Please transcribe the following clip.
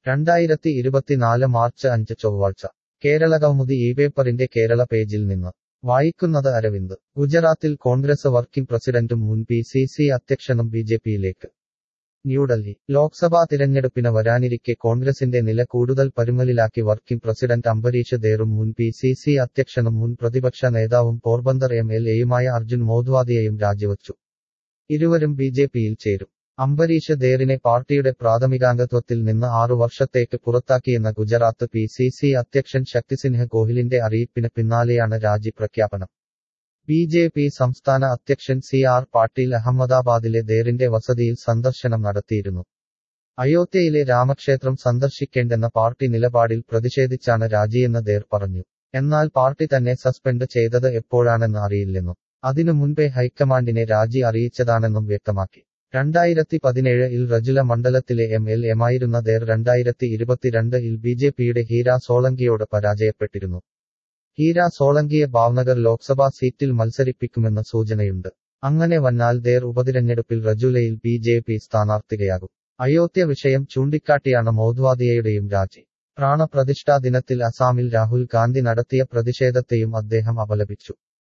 രണ്ടായിരത്തി ഇരുപത്തിനാല് മാർച്ച് അഞ്ച് ചൊവ്വാഴ്ച കേരള കൗമുദി ഈ പേപ്പറിന്റെ കേരള പേജിൽ നിന്ന് വായിക്കുന്നത് അരവിന്ദ് ഗുജറാത്തിൽ കോൺഗ്രസ് വർക്കിംഗ് പ്രസിഡന്റും മുൻ പി സി സി അധ്യക്ഷനും ബി ജെ പിയിലേക്ക് ന്യൂഡൽഹി ലോക്സഭാ തിരഞ്ഞെടുപ്പിന് വരാനിരിക്കെ കോൺഗ്രസിന്റെ നില കൂടുതൽ പരുങ്ങലിലാക്കി വർക്കിംഗ് പ്രസിഡന്റ് അംബരീഷ് ദേറും മുൻ പി സി സി അധ്യക്ഷനും മുൻ പ്രതിപക്ഷ നേതാവും പോർബന്ദർ എം എൽ എയുമായ അർജുൻ മോധ്വാദിയയും രാജിവച്ചു ഇരുവരും ബി ജെ പിയിൽ ചേരും അംബരീഷ് ദേറിനെ പാർട്ടിയുടെ പ്രാഥമികാംഗത്വത്തിൽ നിന്ന് ആറു വർഷത്തേക്ക് പുറത്താക്കിയെന്ന ഗുജറാത്ത് പി സി സി അധ്യക്ഷൻ ശക്തിസിൻഹ ഗോഹിലിന്റെ അറിയിപ്പിന് പിന്നാലെയാണ് രാജി പ്രഖ്യാപനം ബി ജെ പി സംസ്ഥാന അധ്യക്ഷൻ സി ആർ പാട്ടീൽ അഹമ്മദാബാദിലെ ദേറിന്റെ വസതിയിൽ സന്ദർശനം നടത്തിയിരുന്നു അയോധ്യയിലെ രാമക്ഷേത്രം സന്ദർശിക്കേണ്ടെന്ന പാർട്ടി നിലപാടിൽ പ്രതിഷേധിച്ചാണ് രാജിയെന്ന് ദേർ പറഞ്ഞു എന്നാൽ പാർട്ടി തന്നെ സസ്പെൻഡ് ചെയ്തത് എപ്പോഴാണെന്ന് അറിയില്ലെന്നും അതിനു മുൻപേ ഹൈക്കമാൻഡിനെ രാജി അറിയിച്ചതാണെന്നും വ്യക്തമാക്കി രണ്ടായിരത്തി പതിനേഴിൽ റജുല മണ്ഡലത്തിലെ എം എൽ എമായിരുന്ന ദേർ രണ്ടായിരത്തി ഇരുപത്തിരണ്ടിൽ ബി ജെ പിയുടെ ഹീര സോളങ്കിയോട് പരാജയപ്പെട്ടിരുന്നു ഹീര സോളങ്കിയെ ഭാവ്നഗർ ലോക്സഭാ സീറ്റിൽ മത്സരിപ്പിക്കുമെന്ന സൂചനയുണ്ട് അങ്ങനെ വന്നാൽ ദേർ ഉപതിരഞ്ഞെടുപ്പിൽ റജുലയിൽ ബി ജെ പി സ്ഥാനാർത്ഥികയാകും അയോധ്യ വിഷയം ചൂണ്ടിക്കാട്ടിയാണ് മോധ്വാദിയയുടെയും രാജി പ്രാണപ്രതിഷ്ഠാ ദിനത്തിൽ അസാമിൽ രാഹുൽ ഗാന്ധി നടത്തിയ പ്രതിഷേധത്തെയും അദ്ദേഹം അപലപിച്ചു